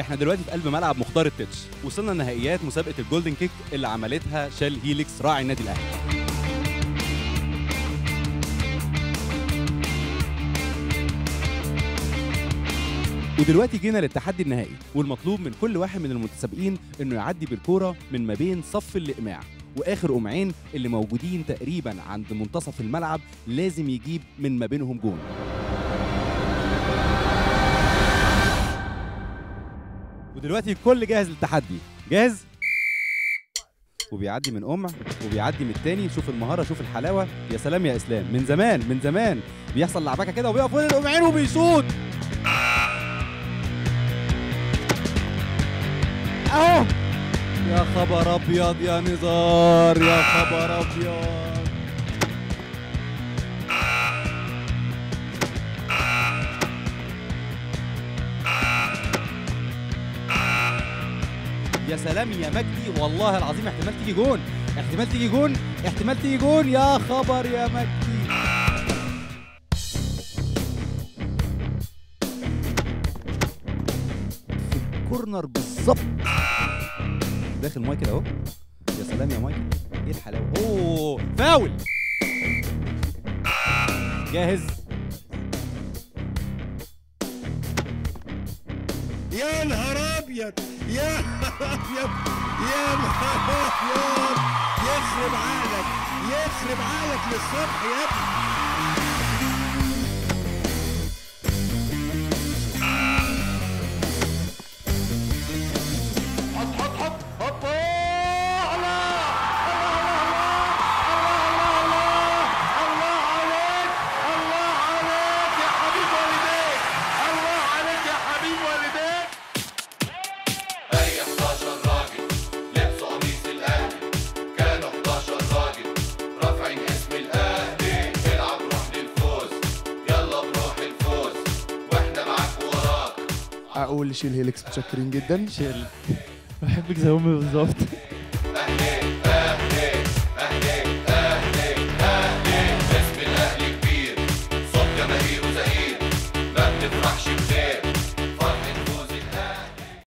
احنا دلوقتي في قلب ملعب مختار التتش وصلنا نهائيات مسابقه الجولدن كيك اللي عملتها شال هيليكس راعي النادي الاهلي ودلوقتي جينا للتحدي النهائي والمطلوب من كل واحد من المتسابقين انه يعدي بالكوره من ما بين صف الاقماع واخر قمعين اللي موجودين تقريبا عند منتصف الملعب لازم يجيب من ما بينهم جون ودلوقتي الكل جاهز للتحدي جاهز وبيعدي من قمع وبيعدي من التاني شوف المهاره شوف الحلاوه يا سلام يا اسلام من زمان من زمان بيحصل لعبكه كده وبيقف وين القمعين وبيشوط اهو يا خبر ابيض يا نزار يا خبر ابيض يا سلام يا مجدي والله العظيم احتمال تيجي جون احتمال تيجي جون احتمال تيجي جون يا خبر يا مجدي في الكورنر بالظبط داخل مايكل اهو يا سلام يا مايكل ايه الحلاوه اوه فاول جاهز يا نهار ابيض يا نهار ابيض يا نهار ابيض يخرب عقلك يخرب عقلك للصبح يا ابني حط حط حط حط الله الله عليك الله عليك يا حبيب والديك الله عليك يا حبيب والديك اي 11 راجل لبسوا قميص الاهلي كانوا 11 راجل رافعين اسم الاهلي العب روح للفوز يلا بروح الفوز واحنا معاك وراك اقول شيل هيليكس متشكرين جدا شيل بحبك زي امي بالظبط